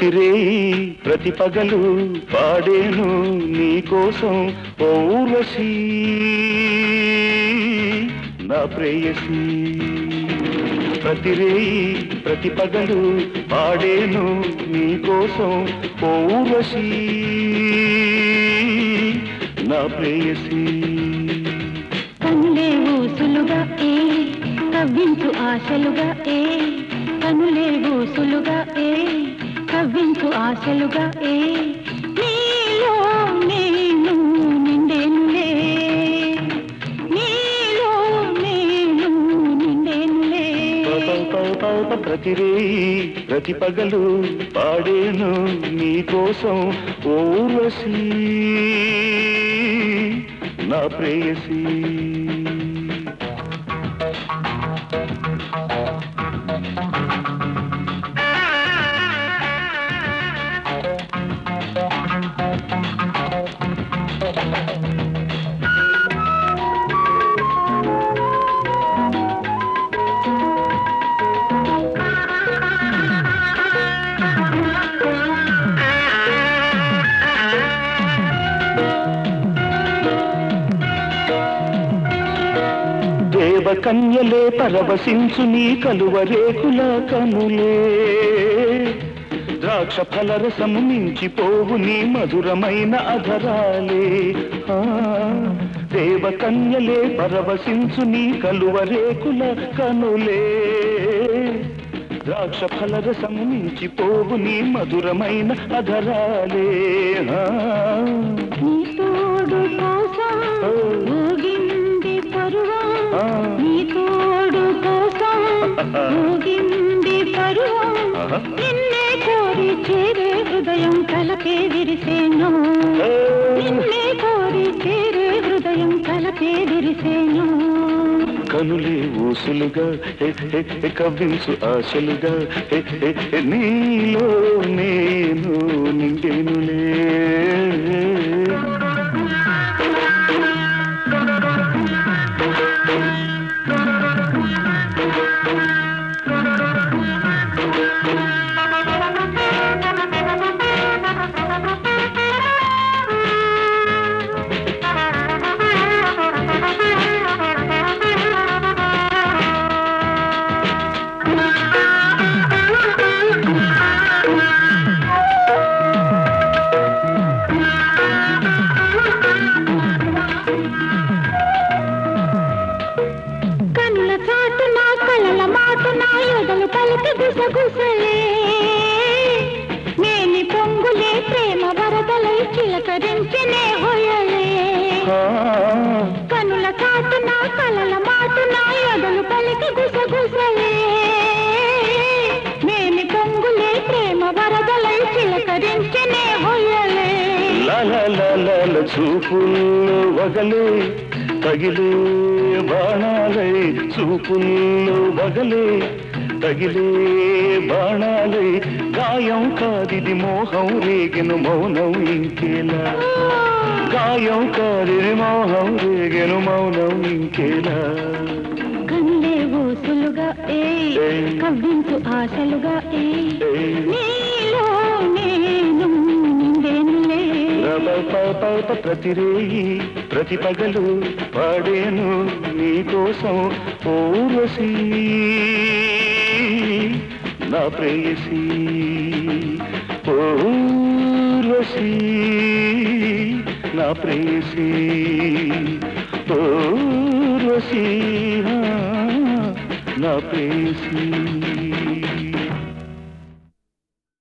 ప్రతిరేయి ప్రతి పగలు పాడేను నీకోసం ఓ ఊర్వశీ నా ప్రేయసి ప్రతిరేయి ప్రతి పగలు పాడేను నీకోసం ఓ ఊర్వశీ నా ప్రేయసి కనులే ఊసులుగా ఏ కవ్వించు ఆశలుగా ఏ కనులే ఊసులుగా ఏ కవ్వించు ఆశలుగా ఏ నీలో నేను నిండేనులే నీలో నేను నిండేనులే ప్రతిరేయి ప్రతి పగలు పాడేను నీకోసం ఓ ఊర్వశీ నా ప్రేయసి దేవకన్యలే పరవశించు నీ కలువ రేకుల కనులే ద్రాక్ష ఫలరసము మించిపోవు నీ మధురమైన అధరాలే ఆ, దేవకన్యలే పరవశించు నీ కలువ రేకుల కనులే ద్రాక్ష ఫలరసము మించిపోవు నీ మధురమైన అధరాలే ఆ, నీ తోడు కోసం ఊగింది పరువం ఆ. నీ తోడు కోసం ఊగింది పరువం ఆహా. నిన్నే కోరి చేరే హృదయం కలకే విరిసేను నిన్నే కోరి చేరే హృదయం కలకే విరిసేను కనులే ఊసులుగా హె, హె, హె, కవ్వించు ఆశలుగా హె, హె, హె, నీలో నేను నిండేనులే కనుల చాటు నా కలల మాటు నా ఎదలు పలిక గుసగుసలే నేని పొంగులే ప్రేమ వరదలై చిలకరించనే హొయలే ఆ, కనుల చాటు నా కలల మాటు నా ఎదలు పలిక గుసగుసలే నేని పొంగులే ప్రేమ వరదలై చిలకరించనే హొయలే లల లల చూపుల్లో వగలే తగిలే బాణాలై చూపుల్లో వగలే తగిలే బాణాలై గాయం కాదిది మోహం రేగిన మౌనం ఇంకేలా గాయం కాదిది మోహం రేగిన మౌనం ఇంకేలా కన్నులే ఊసులుగా ఏ ఏయ్. కవ్వించు ఆశలుగా ఏ ఏయ్. నీలో నేను నిండేనులే రబపపప ప్రతిరేయి ప్రతి పగలు పాడేను నీకోసం ఓరసి నా ప్రేయసి ఓరసి నా ప్రేయసి ఓరసి నా ప్రేయసి